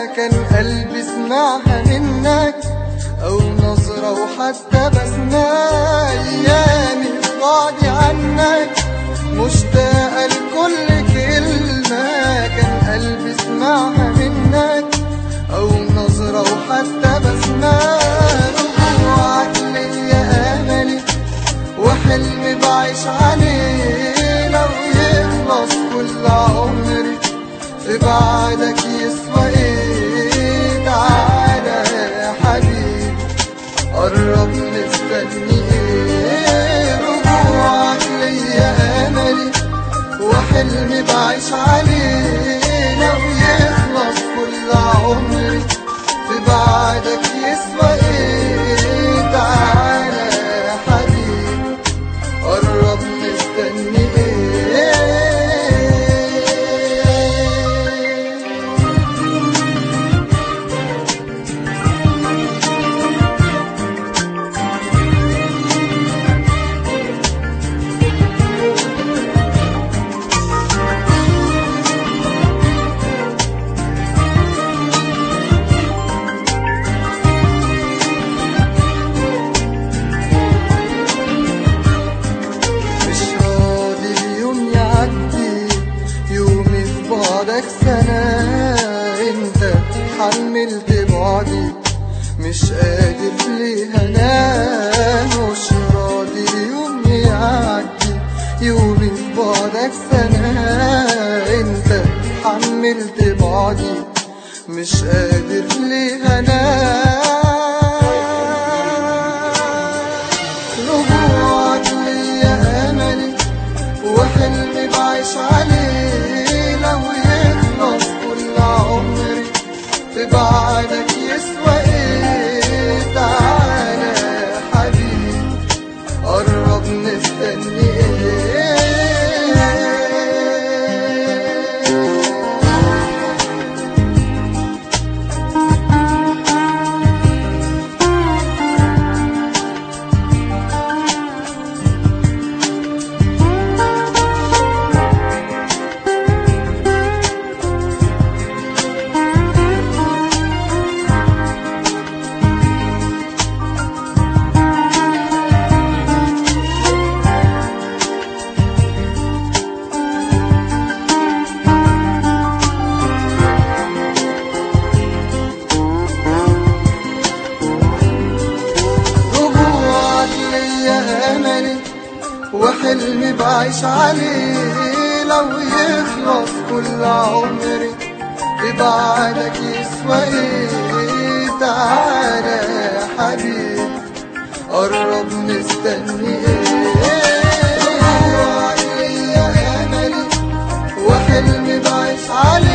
كان قلبي سمعها منك أو نظرة وحتى بسمة أيامي بعدي عنك مشتاقة لكل كلمة كان قلبي سمعها منك أو نظرة وحتى بسمة رجوعك ليا أملي وحلمي بعيش عليه لو يخلص كل عمري في بعدك يسوى ايه تعالى يا حبيبي قرب مستني ايه رجوعك ليا املي وحلمي بعيش عليه لو يخلص كل عمري في بعدك يسوى ايه تعالى يا حبيبي قرب مستني ايه مش راضي اليوم يعدي يومي في بعدك سنة انت حملت بعدي مش قادر ليه انام مش راضي اليوم يعدي يومي في بعدك سنة انت حملت بعدي مش قادر ليه انام رجوعك ليا املي وحلمي بعيش عليه لو يخلص كل عمري في بعدك يسوى ايه تعالى يا حبيبي قرب مستني ايه رجوعك ليا املي وحلمي بعيش عليه لو يخلص كل عمري ببعدك يسوى ايه تعالى يا حبيبي قرب مستني ايه رجوعك ليا املي وحلمي بعيش عليه